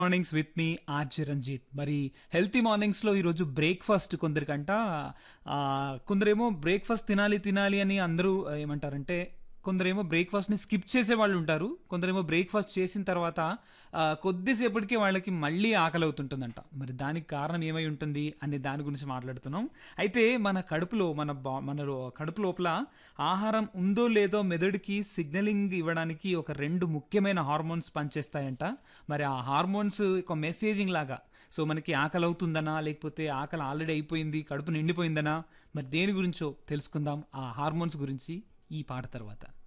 mornings with మీ RJ Ranjith మరి healthy మార్నింగ్స్లో ఈరోజు బ్రేక్ఫాస్ట్ కొందరికంట ఆ, కొందరేమో బ్రేక్ఫాస్ట్ తినాలి తినాలి అని అందరూ ఆ, ఏమంటారంటే కొందరేమో బ్రేక్ఫాస్ట్ని స్కిప్ చేసే వాళ్ళు ఉంటారు కొందరేమో బ్రేక్ఫాస్ట్ చేసిన తర్వాత ఆ, కొద్దిసేపటికే వాళ్ళకి మళ్ళీ ఆకలి అవుతుంటుందంట మరి దానికి కారణం ఏమై ఉంటుంది అనే దాని గురించి మాట్లాడుతున్నాం అయితే మన కడుపులో మన బా మన లో- కడుపు లోపల ఆహారం ఉందో లేదో మెదడుకి సిగ్నలింగ్ ఇవ్వడానికి ఒక రెండు ముఖ్యమైన హార్మోన్స్ పనిచేస్తాయంట మరి ఆ హార్మోన్స్ ఒక మెసేజింగ్ లాగా సో మనకి ఆకలి అవుతుందనా లేకపోతే ఆకలి ఆల్రెడీ అయిపోయింది కడుపు నిండిపోయిందనా మరి దేని గురించో తెలుసుకుందాం ఆ హార్మోన్స్ గురించి ఈ పాట తర్వాత